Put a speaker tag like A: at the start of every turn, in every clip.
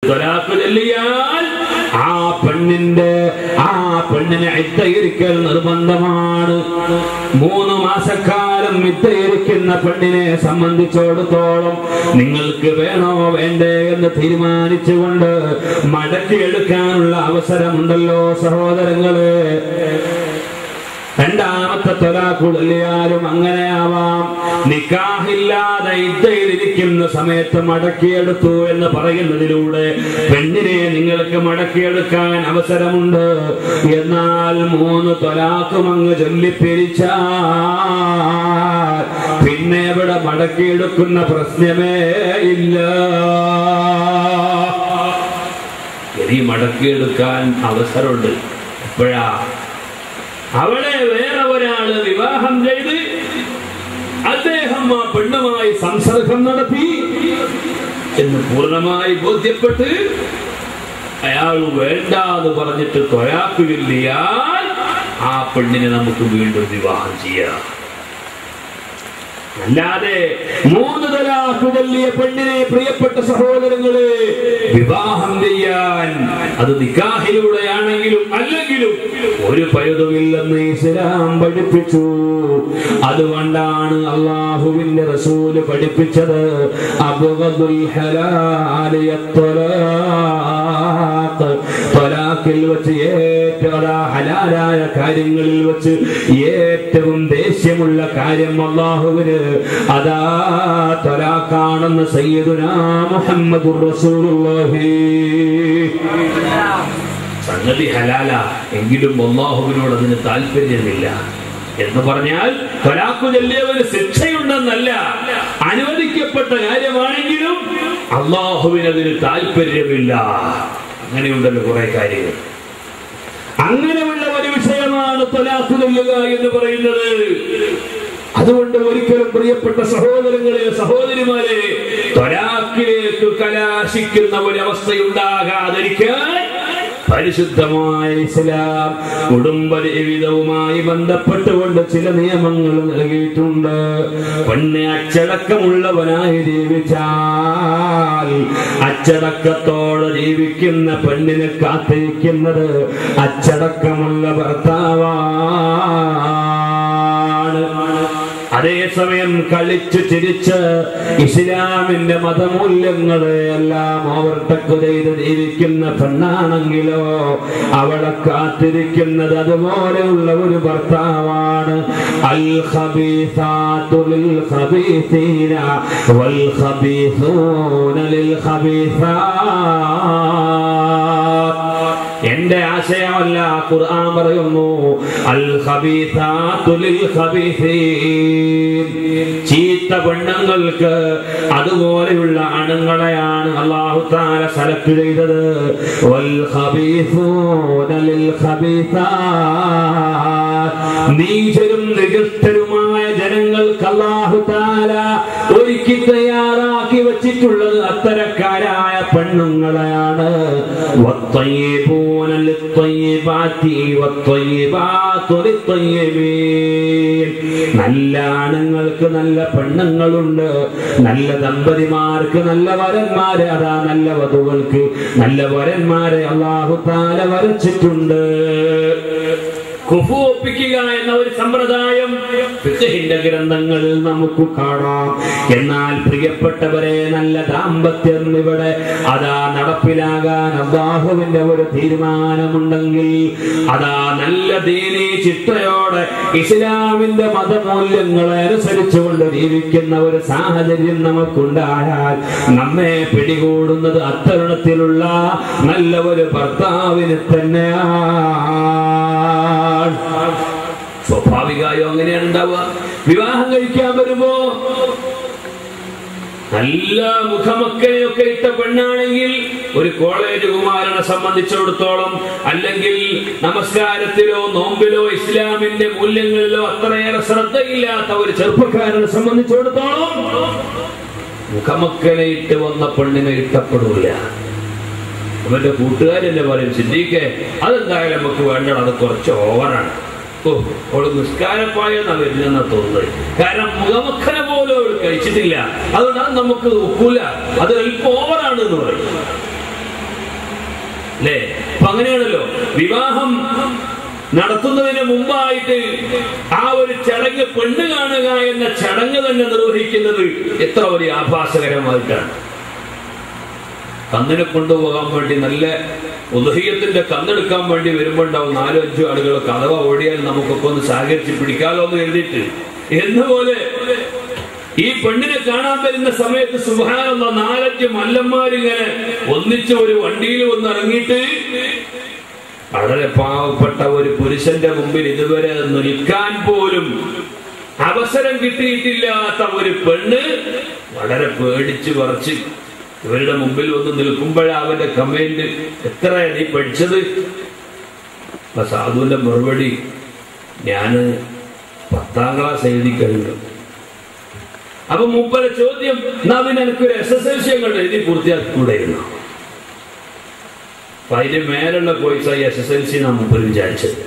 A: തൊലാക്ക് ചൊല്ലിയാൽ ആ പെണ്ണിന്റെ ആ പെണ്ണിനെ ഇത്തയിരിക്കൽ നിർബന്ധമാണ് മൂന്ന് മാസക്കാലം ഇത്തയിരിക്കുന്ന പെണ്ണിനെ സംബന്ധിച്ചിടത്തോളം നിങ്ങൾക്ക് വേണോ വേണ്ടേ എന്ന് തീരുമാനിച്ചുകൊണ്ട് മടക്കിയെടുക്കാനുള്ള അവസരമുണ്ടല്ലോ സഹോദരങ്ങളെ രണ്ടാമത്തെ തൊലാക്കുടലിയാലും അങ്ങനെയാവാം നിക്കാഹില്ലാതെ ഇద్దയിലിരിക്കുന്ന സമയത്ത് മടക്കിയെടുത്തു എന്ന് പറയുന്നതിലൂടെ പെണ്ണിനെ നിങ്ങൾക്ക് മടക്കിയെടുക്കാൻ അവസരമുണ്ട് എന്നാൽ മൂന്ന് തൊലാക്കും അങ്ങ് ചൊല്ലിപ്പിരിച്ചാൽ പിന്നെ ഇവിടെ മടക്കിയെടുക്കുന്ന പ്രശ്നമേ ഇല്ല ഇനി മടക്കിയെടുക്കാൻ അവസരമുണ്ട് എപ്പോഴാ അവളെ വേറെ ഒരാള് വിവാഹം ചെയ്ത് അദ്ദേഹം ആ പെണ്ണുമായി സംസർഗം നടത്തി എന്ന് പൂർണ്ണമായി ബോധ്യപ്പെട്ട് അയാൾ വേണ്ട എന്ന് പറഞ്ഞിട്ട് തൊയാക്ക് ചൊല്ലിയാൽ ആ പെണ്ണിനെ നമുക്ക് വീണ്ടും വിവാഹം ചെയ്യാം അല്ലാതെ മൂന്ന് തലാഖ് ചൊല്ലിയ പെണ്ണിനെ പ്രിയപ്പെട്ട സഹോദരങ്ങളെ വിവാഹം ചെയ്യാൻ അത് നിക്കാഹിലൂടെയാണെങ്കിലും അല്ലെങ്കിലും ഒരു പഴുതുമില്ലെന്ന് ഇസ്ലാം പഠിപ്പിച്ചു അതുകൊണ്ടാണ് അള്ളാഹുവിന്റെ റസൂല് പഠിപ്പിച്ചത് അബ്ഗദുൽ ഹലാലി അത്വലാഖ്. ത്വലാഖിൽ വെച്ച് ഏറ്റവും അതാ ഹലാലായ കാര്യങ്ങളിൽ വെച്ച് ഏറ്റവും ദേഷ്യമുള്ള കാര്യം അള്ളാഹുവിന് അതാ ത്വലാഖാണെന്ന് സയ്യിദുനാ മുഹമ്മദുർ റസൂലുള്ളാഹി സംഗതി ഹലാല എങ്കിലും അള്ളാഹുവിനോട് അതിന് താല്പര്യമില്ല എന്ന് പറഞ്ഞാൽ തൊലാക്കു ചൊല്ലിയവന് ശിക്ഷയുണ്ടെന്നല്ല അനുവദിക്കപ്പെട്ട കാര്യമാണെങ്കിലും അള്ളാഹുവിന് അതിന് താല്പര്യമില്ല അങ്ങനെയുണ്ടല്ലോ കുറെ കാര്യങ്ങൾ അങ്ങനെയുള്ള ഒരു വിഷയമാണ് തൊലാഖ് ചൊല്ലുക എന്ന് പറയുന്നത് അതുകൊണ്ട് ഒരിക്കലും പ്രിയപ്പെട്ട സഹോദരങ്ങളെ സഹോദരിമാരെ തൊലാക്കിലേക്ക് കലാശിക്കുന്ന ഒരവസ്ഥയുണ്ടാകാതിരിക്കാൻ പരിശുദ്ധമായ ഇസ്ലാം കുടുംബ ജീവിതവുമായി ബന്ധപ്പെട്ടുകൊണ്ട് ചില നിയമങ്ങൾ നൽകിയിട്ടുണ്ട് പെണ്ണെ അച്ചടക്കമുള്ളവനായി ജീവിച്ചാൽ അച്ചടക്കത്തോടെ ജീവിക്കുന്ന പെണ്ണിനെ കാത്തിരിക്കുന്നത് അച്ചടക്കമുള്ള ഭർത്താവാണ് അതേസമയം കളിച്ചു ചിരിച്ച് ഇസ്ലാമിന്റെ മതമൂല്യങ്ങളെ എല്ലാം ഓവർടക്ക് ചെയ്ത് ജീവിക്കുന്ന പെണ്ണാണെങ്കിലോ അവളെ കാത്തിരിക്കുന്നത് അതുപോലെയുള്ള ഒരു ഭർത്താവാണ് അൽ ഖബീസാതു ലിൽ ഖബീസീന വൽ ഖബീസൂന ലിൽ ഖബീസാത്ത് എന്റെ ആശയമല്ല ഖുർആൻ പറയുന്നു അൽ ഖബീസാതു ലിൽ ഖബീസീൻ ചീത്ത പെണ്ണുങ്ങൾക്ക് അതുപോലെയുള്ള ആണുങ്ങളെയാണ് അല്ലാഹു തആല സെലക്ട് ചെയ്തത് വൽ ഖബീസൂന ലിൽ ഖബീസാത്ത് നീചരും നികൃഷ്ടരുമായ ജനങ്ങൾക്ക് അല്ലാഹു തആല ഒരുക്കി തയ്യാറാക്കി വെച്ചിട്ടുള്ളത് അത്തരക്കാരായ പെണ്ണുങ്ങളെയാണ് والطيبون للطيبات والطيبات للطيبين നല്ല ആണുങ്ങൾക്ക് നല്ല പെണ്ണുങ്ങളുണ്ട് നല്ല ദമ്പതിമാർക്ക് നല്ല വരന്മാരെ അതാ നല്ല വധുക്കൾക്ക് നല്ല വരന്മാരെ അള്ളാഹു താല വരച്ചിട്ടുണ്ട് കുഫു ഒപ്പിക്കുക എന്ന ഒരു സമ്പ്രദായം ഫിഖഹിന്റെ ഗ്രന്ഥങ്ങളിൽ നമുക്ക് കാണാം എന്നാൽ പ്രിയപ്പെട്ടവരെ നല്ല ദാമ്പത്യം ഇവിടെ അതാ നടപ്പിലാകാൻ അള്ളാഹുവിന്റെ ഒരു തീരുമാനമുണ്ടെങ്കിൽ അതാ നല്ല ദീനീ ചിട്ടയോടെ ഇസ്ലാമിന്റെ മതമൂല്യങ്ങളെ അനുസരിച്ചുകൊണ്ട് ജീവിക്കുന്ന ഒരു സാഹചര്യം നമുക്കുണ്ടായാൽ നമ്മെ പിടികൂടുന്നത് അത്തരുണത്തിലുള്ള നല്ല ഒരു ഭർത്താവിന് തന്നെയാണ് സ്വാഭാവികമായോ അങ്ങനെയാണ് ഉണ്ടാവുക വിവാഹം കഴിക്കാൻ വരുമ്പോ നല്ല മുഖമക്കനെയൊക്കെ ഇട്ട പെണ്ണാണെങ്കിൽ ഒരു കോളേജ് കുമാരനെ സംബന്ധിച്ചിടത്തോളം അല്ലെങ്കിൽ നമസ്കാരത്തിലോ നോമ്പിലോ ഇസ്ലാമിന്റെ മൂല്യങ്ങളിലോ അത്രയേറെ ശ്രദ്ധയില്ലാത്ത ഒരു ചെറുപ്പക്കാരനെ സംബന്ധിച്ചിടത്തോളം മുഖമക്കനെ ഇട്ട് വന്ന പെണ്ണിനെ ഇഷ്ടപ്പെടില്ല അവന്റെ കൂട്ടുകാരെന്നെ പറയും സിദ്ദീഖെ അതെന്തായാലും നമുക്ക് വേണ്ടത് അത് കുറച്ച് ഓവറാണ് ഓ അവള് നിസ്കാരപ്പായെന്നാ വരുന്നെന്നാ തോന്നുന്നത് കാരണം മുഖമക്കനെ പോലും അവൾ കഴിച്ചിട്ടില്ല അതുകൊണ്ട് അത് നമുക്ക് ഒക്കൂല അത് അല്പം ഓവറാണ് എന്ന് പറയും അല്ലേ അപ്പൊ അങ്ങനെയാണല്ലോ വിവാഹം നടത്തുന്നതിന് മുമ്പായിട്ട് ആ ഒരു ചടങ്ങ് പെണ്ണ് കാണുക എന്ന ചടങ്ങ് തന്നെ നിർവഹിക്കുന്നത് എത്ര വലിയ ആഭാസകരമായിട്ടാണ് കന്നിനെ കൊണ്ടുപോകാൻ വേണ്ടി നല്ല ഉദഹീയത്തിന്റെ കന്നെടുക്കാൻ വേണ്ടി വരുമ്പോണ്ടാവും നാലോ അഞ്ചോ ആളുകൾ കഥവ ഓടിയാൽ നമുക്കൊക്കെ ഒന്ന് സഹകരിച്ച് പിടിക്കാലോ എന്ന് എഴുതിയിട്ട് എന്നുപോലെ ഈ പെണ്ണിനെ കാണാൻ വരുന്ന സമയത്ത് സുഹാനുള്ള നാലഞ്ച് മല്ലന്മാരിങ്ങനെ ഒന്നിച്ച് ഒരു വണ്ടിയിൽ വന്ന് ഇറങ്ങിയിട്ട് വളരെ പാവപ്പെട്ട ഒരു പുരുഷന്റെ മുമ്പിൽ ഇതുവരെ നിൽക്കാൻ പോലും അവസരം കിട്ടിയിട്ടില്ലാത്ത ഒരു പെണ്ണ് വളരെ പേടിച്ച് പറിച്ച് ഇവരുടെ മുമ്പിൽ വന്ന് നിൽക്കുമ്പോഴാ അവന്റെ കമന്റ് എത്ര നീ പഠിച്ചത് അപ്പൊ സാധുവിന്റെ മറുപടി ഞാന് പത്താം ക്ലാസ് എഴുതി കഴിഞ്ഞു അപ്പൊ മൂപ്പര ചോദ്യം എന്നാ പിന്നെ എനിക്കൊരു എസ് എസ് എൽ സി അങ്ങോട്ട് എഴുതി പൂർത്തിയാക്കിക്കൂടായിരുന്നു അപ്പൊ അതിന്റെ മേലുള്ള കോഴ്സായി എസ് എസ് എൽ സി നാം മൂപ്പര് വിചാരിച്ചത്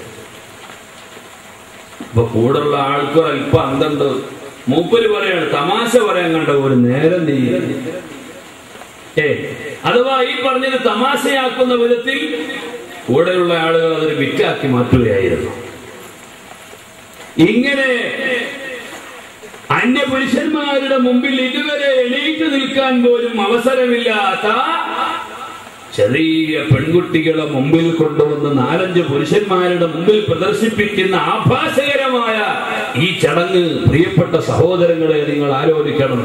A: അപ്പൊ കൂടെയുള്ള ആൾക്കും അല്പം അന്തണ്ട് മൂപ്പര് പറയാണ് തമാശ പറയാൻ കണ്ട ഒരു നേരം നീ ഏ അഥവാ ഈ പറഞ്ഞത് തമാശയാക്കുന്ന വിധത്തിൽ കൂടെയുള്ള ആളുകൾ അതൊരു വിറ്റാക്കി മാറ്റുകയായിരുന്നു ഇങ്ങനെ അന്യപുരുഷന്മാരുടെ മുമ്പിൽ ഇതുവരെ എണീറ്റ് നിൽക്കാൻ പോലും അവസരമില്ലാത്ത ചെറിയ പെൺകുട്ടികളെ മുമ്പിൽ കൊണ്ടുവന്ന് നാലഞ്ച് പുരുഷന്മാരുടെ മുമ്പിൽ പ്രദർശിപ്പിക്കുന്ന ആഭാസകരമായ ഈ ചടങ്ങ് പ്രിയപ്പെട്ട സഹോദരങ്ങളെ നിങ്ങൾ ആലോചിക്കണം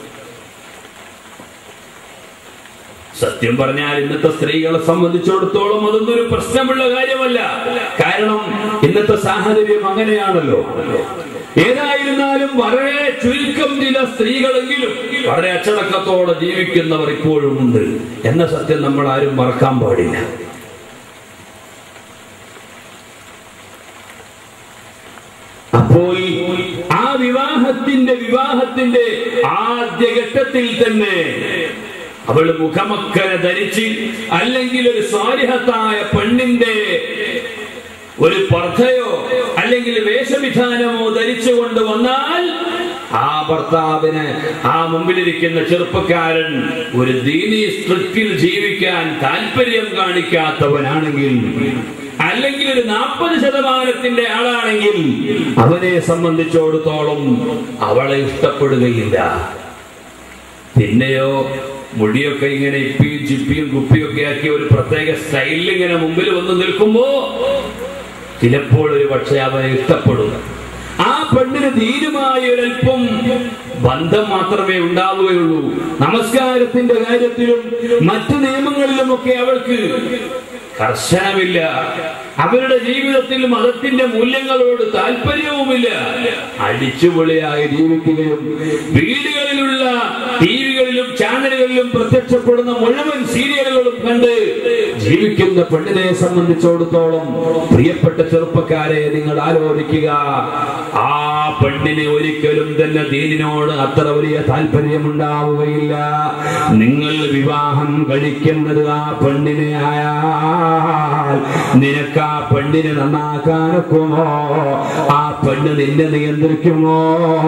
A: സത്യം പറഞ്ഞാൽ ഇന്നത്തെ സ്ത്രീകളെ സംബന്ധിച്ചിടത്തോളം അതൊന്നും ഒരു പ്രശ്നമുള്ള കാര്യമല്ല കാരണം ഇന്നത്തെ സാഹചര്യം അങ്ങനെയാണല്ലോ ഏതായിരുന്നാലും വളരെ ചുരുക്കം ചില സ്ത്രീകളെങ്കിലും വളരെ അച്ചടക്കത്തോടെ ജീവിക്കുന്നവർ ഇപ്പോഴും ഉണ്ട് എന്ന സത്യം നമ്മൾ ആരും മറക്കാൻ പാടില്ല അപ്പോൾ ആ വിവാഹത്തിന്റെ വിവാഹത്തിന്റെ ആദ്യഘട്ടത്തിൽ തന്നെ അവൾ മുഖമക്കനെ ധരിച്ച് അല്ലെങ്കിൽ ഒരു സ്വാരിഹത്തായ പെണ്ണിന്റെ ഒരു പർദ്ധയോ അല്ലെങ്കിൽ വേഷവിധാനമോ ധരിച്ചുകൊണ്ട് വന്നാൽ ആ ഭർത്താവിന് ആ മുമ്പിലിരിക്കുന്ന ചെറുപ്പക്കാരൻ ഒരു ദീനി സ്ട്രിക്റ്റിൽ ജീവിക്കാൻ താല്പര്യം കാണിക്കാത്തവനാണെങ്കിൽ അല്ലെങ്കിൽ ഒരു നാൽപ്പത് ശതമാനത്തിന്റെ ആളാണെങ്കിൽ അവനെ സംബന്ധിച്ചിടത്തോളം അവളെ ഇഷ്ടപ്പെടുകയില്ല പിന്നെയോ മുടിയൊക്കെ ഇങ്ങനെ ഇപ്പിയും ചിപ്പിയും കുപ്പിയൊക്കെ ആക്കി ഒരു പ്രത്യേക സ്റ്റൈലിൽ ഇങ്ങനെ മുമ്പിൽ വന്ന് നിൽക്കുമ്പോ ചിലപ്പോൾ ഒരു പക്ഷേ അവനെ ഇഷ്ടപ്പെടും ആ പെണ്ണിന് ധീരമായ ഒരല്പം ബന്ധം മാത്രമേ ഉണ്ടാവുകയുള്ളൂ നമസ്കാരത്തിന്റെ കാര്യത്തിലും മറ്റു നിയമങ്ങളിലുമൊക്കെ അവൾക്ക് കർശനമില്ല അവരുടെ ജീവിതത്തിൽ മതത്തിന്റെ മൂല്യങ്ങളോട് താല്പര്യവുമില്ല അടിച്ചുപൊളിയായി ജീവിക്കുകയും വീടുകളിലുള്ള ടിവികളിലും ചാനലുകളിലും പ്രത്യക്ഷപ്പെടുന്ന മുഴുവൻ സീരിയലുകളും കണ്ട് ജീവിക്കുന്ന പെണ്ണിനെ സംബന്ധിച്ചിടത്തോളം പ്രിയപ്പെട്ട ചെറുപ്പക്കാരെ നിങ്ങൾ ആലോചിക്കുക ആ പെണ്ണിന് ഒരിക്കലും തന്നെ ദീനിനോട് അത്ര വലിയ താല്പര്യമുണ്ടാവുകയില്ല നിങ്ങൾ വിവാഹം കഴിക്കുന്നത് ആ പെണ്ണിനെ ആയാൽ നിനക്ക് ആ പെണ്ണിനെ നന്നാക്കാനൊക്കുമോ ആ പെണ്ണ് നിന്നെ നിയന്ത്രിക്കുമോ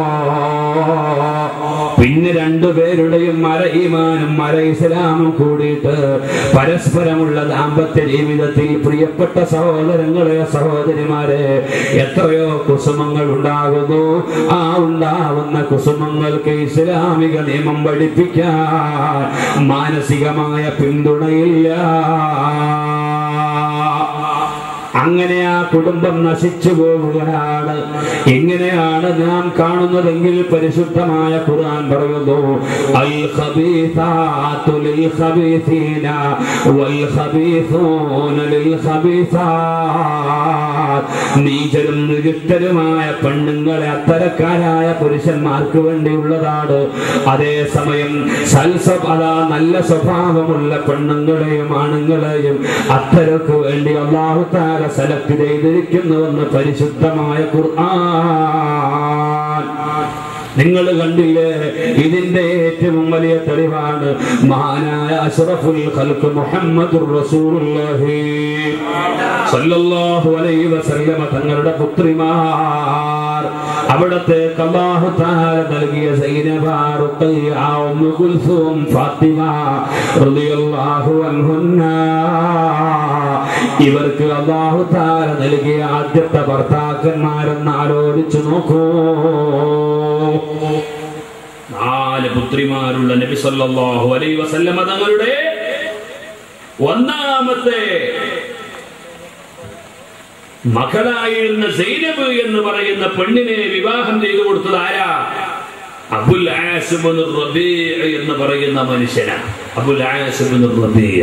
A: പിന്നെ രണ്ടുപേരുടെയും മര ഈമാനും മര ഇസ്ലാമും കൂടിയിട്ട് പരസ്പരമുള്ള ദാമ്പത്യ ജീവിതത്തിൽ പ്രിയപ്പെട്ട സഹോദരങ്ങളെ സഹോദരിമാരെ എത്രയോ കുസുമങ്ങൾ ഉണ്ടാകുന്നു ആ ഉണ്ടാവുന്ന കുസുമങ്ങൾക്ക് ഇസ്ലാമിക നിയമം പഠിപ്പിക്കാൻ മാനസികമായ പിന്തുണയില്ല അങ്ങനെ ആ കുടുംബം നശിച്ചു പോവുകയാണ് എങ്ങനെയാണ് നാം കാണുന്നതെങ്കിൽ പരിശുദ്ധമായ ഖുർആൻ പറയുന്നു അൽ ഖബീസാത്തു ലിൽ ഖബീസീന വൽ ഖബീസൂന ലിൽ ഖബീസാത്ത് നീചരും നികൃഷ്ടരുമായ പെണ്ണുങ്ങളെ അത്തരക്കാരായ പുരുഷന്മാർക്ക് വേണ്ടിയുള്ളതാണ് അതേസമയം സൽസ്വ അതാ നല്ല സ്വഭാവമുള്ള പെണ്ണുങ്ങളെയും ആണുങ്ങളെയും അത്തരക്ക് വേണ്ടി അള്ളാഹു താര സെലക്ട് ചെയ്തിരിക്കുന്നുവെന്ന് പരിശുദ്ധമായ ഖുർആൻ നിങ്ങൾ കണ്ടില്ലേ ഇതിന്റെ ഏറ്റവും വലിയ തെളിവാണ് മഹാനായ അഷ്റഫുൽ ഖൽഖ് മുഹമ്മദുർ റസൂലുള്ളാഹി സല്ലല്ലാഹു അലൈഹി വസല്ലമ തങ്ങളുടെ പുത്രിമാർ അവിടത്തെ അല്ലാഹു തആല നൽകിയ Zainab Ruqayya Ummu Kulsum Fatima റളിയല്ലാഹു അൻഹുന്നാ
B: ഇവർക്ക് അള്ളാഹു താര നൽകിയ ആദ്യത്തെ ഭർത്താക്കന്മാരെന്ന് ആലോചിച്ചു നോക്കൂ
A: നാല് പുത്രിമാരുള്ള നബി സല്ലല്ലാഹു അലൈഹി വസല്ലമ തങ്ങളുടെ ഒന്നാമത്തെ മകളായിരുന്ന സൈനബ് എന്ന് പറയുന്ന പെണ്ണിനെ വിവാഹം ചെയ്തു കൊടുത്തത് ആരാ അബുൽ ആസിബിൻ റബീഅ എന്ന് പറയുന്ന മനുഷ്യനാണ് അബുൽ ആസിബിൻ റബീഅ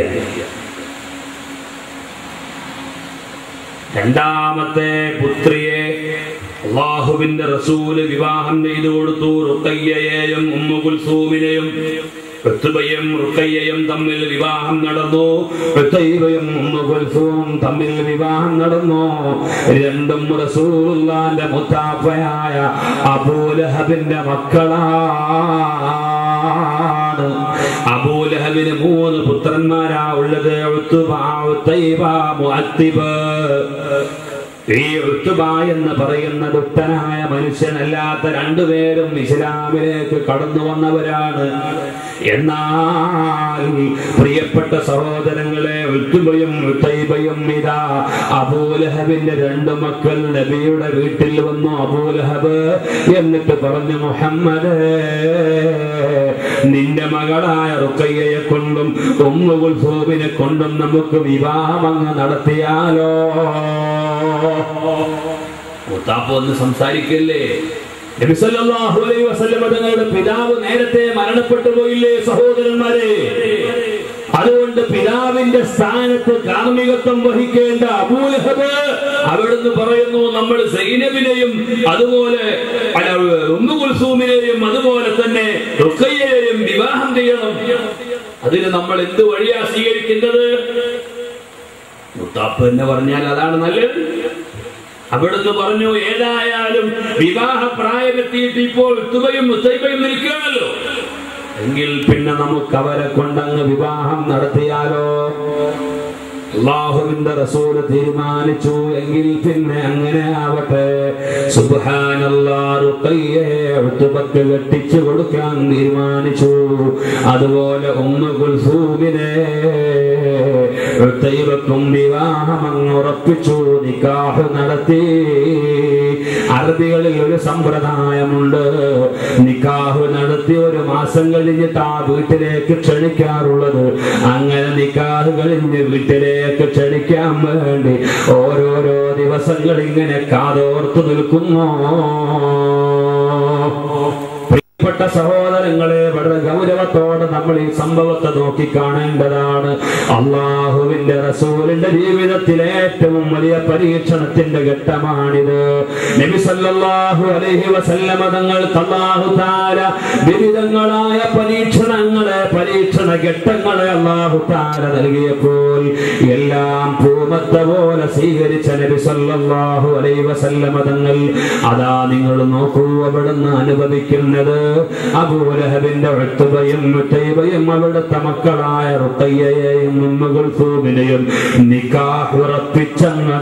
A: രണ്ടാമത്തെ പുത്രിയെ അള്ളാഹുവിന്റെ റസൂല് വിവാഹം ചെയ്തു കൊടുത്തു റുക്കയ്യയെയും ഉമ്മു കുൽസൂമിനെയും ഋത്തുബയും റുക്കയ്യയും തമ്മിൽ വിവാഹം നടന്നു
B: ഉത്തൈബയും ഉമ്മു കുൽസൂം തമ്മിൽ വിവാഹം നടന്നു രണ്ടും റസൂലുള്ളാന്റെ മുത്താഫയായ അബൂലഹബിന്റെ മക്കളാണ് അബൂലഹബിന് മൂന്ന് പുത്രന്മാരാ ഉള്ളത് ഉത്തുബ, ഉത്തൈബ, മുഅത്തിബ്. ഈ ഉത്തുബ എന്ന് പറയുന്ന ദുഷ്ടനായ മനുഷ്യനല്ലാത്ത രണ്ടുപേരും ഇസ്ലാമിലേക്ക് കടന്നു വന്നവരാണ് എന്നാൽ പ്രിയപ്പെട്ട സഹോദരങ്ങളെ ഉത്തുബയും ഉത്തൈബയും ഇതാ അബൂലഹബിന്റെ രണ്ട് മക്കൾ നബിയുടെ വീട്ടിൽ വന്നു അബൂലഹബ് എന്നിട്ട് പറഞ്ഞു മുഹമ്മദ് നിന്റെ മകളായ റുക്കയ്യയെ കൊണ്ടും ഉമ്മുകുൽസൂബിനെ കൊണ്ടും നമുക്ക് വിവാഹം അങ്ങ് നടത്തിയാലോ
A: മുത്താപ്പ് വന്ന് സംസാരിക്കല്ലേ
B: നബി സല്ലല്ലാഹു അലൈഹി വസല്ലം തങ്ങളുടെ പിതാവ് നേരത്തെ മരണപ്പെട്ടു പോയില്ലേ സഹോദരന്മാരെ അതുകൊണ്ട് പിതാവിന്റെ സ്ഥാനത്ത് കാർമ്മികത്വം വഹിക്കേണ്ട അബൂലഹബ്
A: അവിടുന്ന് പറയുന്നു നമ്മൾ സൈനബിനെയും അതുപോലെ അല്ല ഉമ്മു കുൽസൂമിനെയും അതുപോലെ തന്നെ റുക്കയ്യയെയും വിവാഹം ചെയ്യണം അതിന് നമ്മൾ എന്ത് വഴിയാ സ്വീകരിക്കുന്നത് മുത്താപ്പ് എന്ന് പറഞ്ഞാൽ അതാണ് നല്ലത് അവിടുന്ന് പറഞ്ഞു ഏതായാലും വിവാഹ പ്രായമെത്തിയിട്ട് ഇപ്പോൾ തുകയും മുത്തൈബയും നിൽക്കുകയാണല്ലോ
B: എങ്കിൽ പിന്നെ നമുക്ക് അവരെ കൊണ്ടങ്ങ് വിവാഹം നടത്തിയാലോ അള്ളാഹുവിന്റെ റസൂല് തീരുമാനിച്ചു എങ്കിൽ പിന്നെ അങ്ങനെ ആവട്ടെ സുബാനല്ലാറുക്കയ്യേക്ക് കെട്ടിച്ചു കൊടുക്കാൻ തീരുമാനിച്ചു അതുപോലെ ഉമ്മ കുൽസൂമിനെ തൈവക്കും വിവാഹം അങ്ങ് ഉറപ്പിച്ചു നിക്കാഹ് നടത്തി അറബികളിൽ ഒരു സമ്പ്രദായമുണ്ട് നിക്കാഹ് നടത്തി ഒരു മാസം കഴിഞ്ഞിട്ട് ആ വീട്ടിലേക്ക് ക്ഷണിക്കാറുള്ളത് അങ്ങനെ നിക്കാഹ് കഴിഞ്ഞ് വീട്ടിലേക്ക് ക്ഷണിക്കാൻ വേണ്ടി ഓരോരോ ദിവസങ്ങൾ ഇങ്ങനെ കാതോർത്ത് നിൽക്കുന്നു പ്രിയപ്പെട്ട സഹോദരങ്ങളെ വളരെ ഗൗരവത്തോടെ നമ്മൾ ഈ സംഭവത്തെ നോക്കി കാണേണ്ടതാണ് അള്ളാഹുവിന്റെ റസൂലിന്റെ ജീവിതത്തിലെ ഏറ്റവും വലിയ പരീക്ഷണത്തിന്റെ ഘട്ടമാണിത് നബി സല്ലല്ലാഹു അലൈഹി വസല്ലമ തങ്ങൾക്ക് അല്ലാഹു തആല വിവിധങ്ങളായ പരീക്ഷണങ്ങളെ പരീക്ഷണ ഘട്ടങ്ങളെ അല്ലാഹു തആല നൽകിയപ്പോൾ എല്ലാം പൂമത്ത പോലെ സ്വീകരിച്ച നബി സല്ലല്ലാഹു അലൈഹി വസല്ലമ തങ്ങൾ അതാ നിങ്ങൾ നോക്കൂ അവിടുന്ന് അനുഭവിക്കുന്നത് അബൂലഹബിന്റെ ഒത്തുബയും മുത്തൈബയും അവിടുത്തെ മക്കളായ റുക്കയ്യയെയും ഉമ്മുകുൽസൂമിനെയും നിക്കാഹ് ഉറപ്പിച്ചങ്ങ്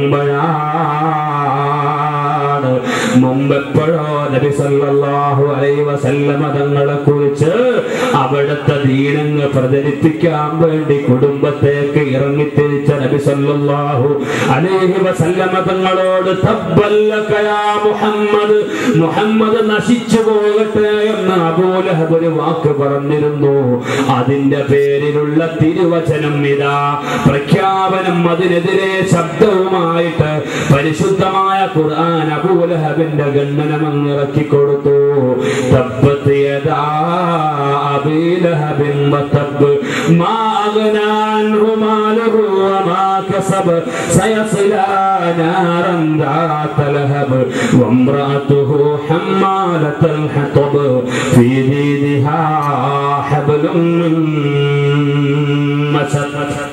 B: നിൽക്കുമ്പോഴാണ് മുമ്പെപ്പോഴോ നബി സല്ലല്ലാഹു അലൈഹി വസല്ലമ തങ്ങളെ കുറിച്ച് അവിടുത്തെ ദീനങ്ങൾ പ്രചരിപ്പിക്കാൻ വേണ്ടി കുടുംബത്തേക്ക് ഇറങ്ങിത്തിരിച്ച നബി സല്ലല്ലാഹു അലൈഹി വസല്ലമ തങ്ങളോട് തബ്ബല്ലക യാ മുഹമ്മദ് മുഹമ്മദ് നശിച്ചു പോകട്ടെ എന്ന് അബൂലഹബ് ഒരു വാക്ക് പറഞ്ഞിരുന്നു അതിന്റെ പേരിലുള്ള തിരുവചനം ഇതാ പ്രഖ്യാപനം അതിനെതിരെ ശബ്ദവുമായിട്ട് പരിശുദ്ധമായ ഖുർആൻ അബൂലഹബിന്റെ ഗണ്ണനം അങ്ങ് ഇറക്കി കൊടുത്തു തബ്ബത്ത് യദാ അബീ ലഹബിൻ വതബ് മാ അഗ്നാ അൻഹു മാലുഹു വമാ കസബ സയസ്ലാ നാരൻ ذات لهب وامرأته حمالة الحطب في جيدها حبل من مسد